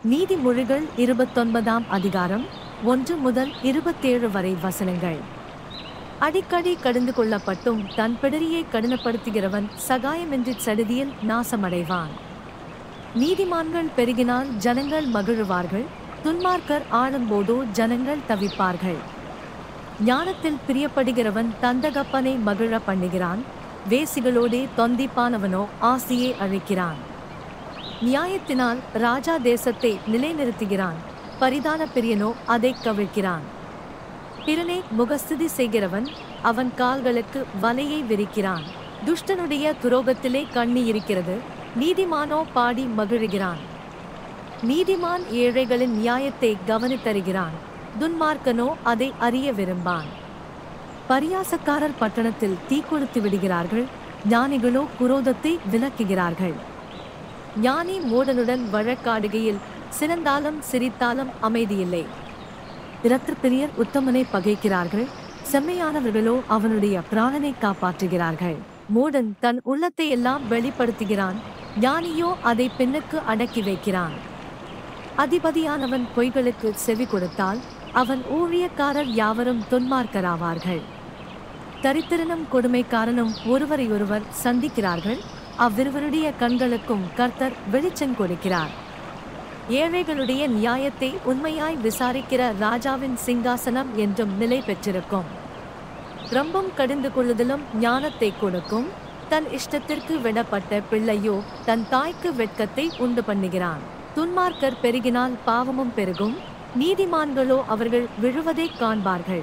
நீதிமொழிகள் இருபத்தொன்பதாம் அதிகாரம் ஒன்று முதல் இருபத்தேழு வரை வசனங்கள் அடிக்கடி கடிந்து கொள்ளப்பட்டும் தன் பிடரியை கடினப்படுத்துகிறவன் சகாயமின்றி சடுதியில் நாசமடைவான் நீதிமான்கள் பெருகினால் ஜனங்கள் மகிழுவார்கள் துன்மார்க்கர் ஆளும்போதோ ஜனங்கள் தவிப்பார்கள் ஞானத்தில் பிரியப்படுகிறவன் தந்தகப்பனை மகிழ பண்ணுகிறான் வேசிகளோடே தொந்திப்பானவனோ ஆசியை அழிக்கிறான் நியாயத்தினால் ராஜா தேசத்தை நிலைநிறுத்துகிறான் பரிதான பிரியனோ அதை கவிழ்க்கிறான் பிறனே முகஸ்துதி செய்கிறவன் அவன் கால்களுக்கு வலையை விரிக்கிறான் துஷ்டனுடைய துரோகத்திலே கண்ணி இருக்கிறது நீதிமானோ பாடி மகிழுகிறான் நீதிமான் ஏழைகளின் நியாயத்தை கவனித்தருகிறான் துன்மார்க்கனோ அதை அறிய விரும்பான் பரியாசக்காரர் பட்டணத்தில் தீக்கொளுத்து விடுகிறார்கள் ஞானிகளோ குரோதத்தை விலக்குகிறார்கள் ஞானி மூடனுடன் வழக்காடுகையில் சிறந்தாலும் சிரித்தாலும் அமைதியில்லை இரத்திரப்பிரியர் உத்தமனை பகைக்கிறார்கள் செம்மையானவர்களோ அவனுடைய பிராணனை காப்பாற்றுகிறார்கள் மூடன் தன் உள்ளத்தை எல்லாம் வெளிப்படுத்துகிறான் ஞானியோ அதை பெண்ணுக்கு அடக்கி வைக்கிறான் அதிபதியானவன் பொய்களுக்கு செவி கொடுத்தால் அவன் ஊழியக்காரர் யாவரும் துன்மார்க்கராவார்கள் தரித்திரனும் கொடுமைக்காரனும் ஒருவரையொருவர் சந்திக்கிறார்கள் அவ்விருவருடைய கண்களுக்கும் கர்த்தர் வெளிச்சம் கொடுக்கிறார் ஏழைகளுடைய நியாயத்தை உண்மையாய் விசாரிக்கிற ராஜாவின் சிங்காசனம் என்றும் நிலை பெற்றிருக்கும் ரொம்பம் கடிந்து கொள்ளுதலும் ஞானத்தை கொடுக்கும் தன் இஷ்டத்திற்கு விடப்பட்ட பிள்ளையோ தன் தாய்க்கு வெட்கத்தை உண்டு பண்ணுகிறான் துன்மார்க்கர் பெருகினால் பாவமும் பெருகும் நீதிமான்களோ அவர்கள் விழுவதைக் காண்பார்கள்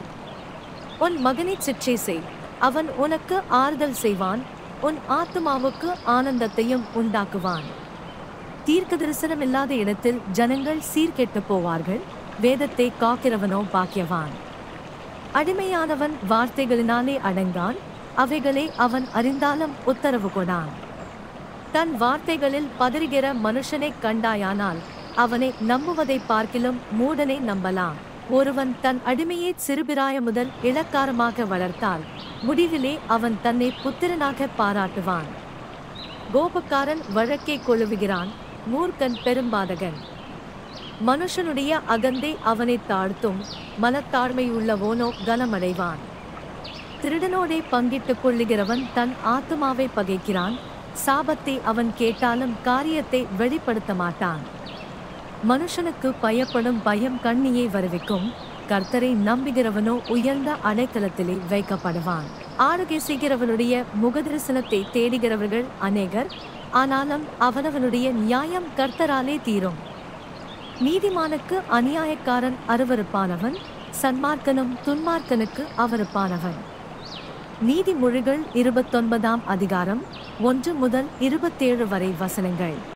உன் மகனை சிற்றை செய் அவன் உனக்கு ஆறுதல் செய்வான் உன் ஆத்துமாவுக்கு ஆனந்தத்தையும் உண்டாக்குவான் தீர்க்க தரிசனம் இல்லாத இடத்தில் ஜனங்கள் சீர்கெட்டு போவார்கள் வேதத்தை காக்கிறவனோ பாக்கியவான் அடிமையானவன் வார்த்தைகளினாலே அடங்கான் அவைகளை அவன் அறிந்தாலும் உத்தரவு கொடான் தன் வார்த்தைகளில் பதறுகிற மனுஷனை கண்டாயானால் அவனை நம்புவதை பார்க்கிலும் மூடனை நம்பலாம் ஒருவன் தன் அடிமையை சிறுபிராய முதல் இளக்காரமாக வளர்த்தால் முடிவிலே அவன் தன்னை புத்திரனாக பாராட்டுவான் கோபக்காரன் வழக்கை கொழுவுகிறான் மூர்க்கன் பெரும்பாதகன் மனுஷனுடைய அகந்தை அவனை தாழ்த்தும் மனத்தாழ்மையுள்ளவோனோ கனமடைவான் திருடனோடே பங்கிட்டுக் கொள்ளுகிறவன் தன் ஆத்துமாவை பகைக்கிறான் சாபத்தை அவன் கேட்டாலும் காரியத்தை வெளிப்படுத்த மாட்டான் மனுஷனுக்கு பயப்படும் பயம் கண்ணியை வருவிக்கும் கர்த்தரை நம்புகிறவனோ உயர்ந்த அடைக்கலத்திலே வைக்கப்படுவான் ஆளுகை செய்கிறவனுடைய முகதரிசனத்தை தேடுகிறவர்கள் அநேகர் ஆனாலும் அவனவனுடைய நியாயம் கர்த்தராலே தீரும் நீதிமானுக்கு அநியாயக்காரன் அருவருப்பானவன் சன்மார்க்கனும் துன்மார்க்கனுக்கு அவருப்பானவன் நீதிமொழிகள் இருபத்தொன்பதாம் அதிகாரம் ஒன்று முதல் இருபத்தேழு வரை வசனங்கள்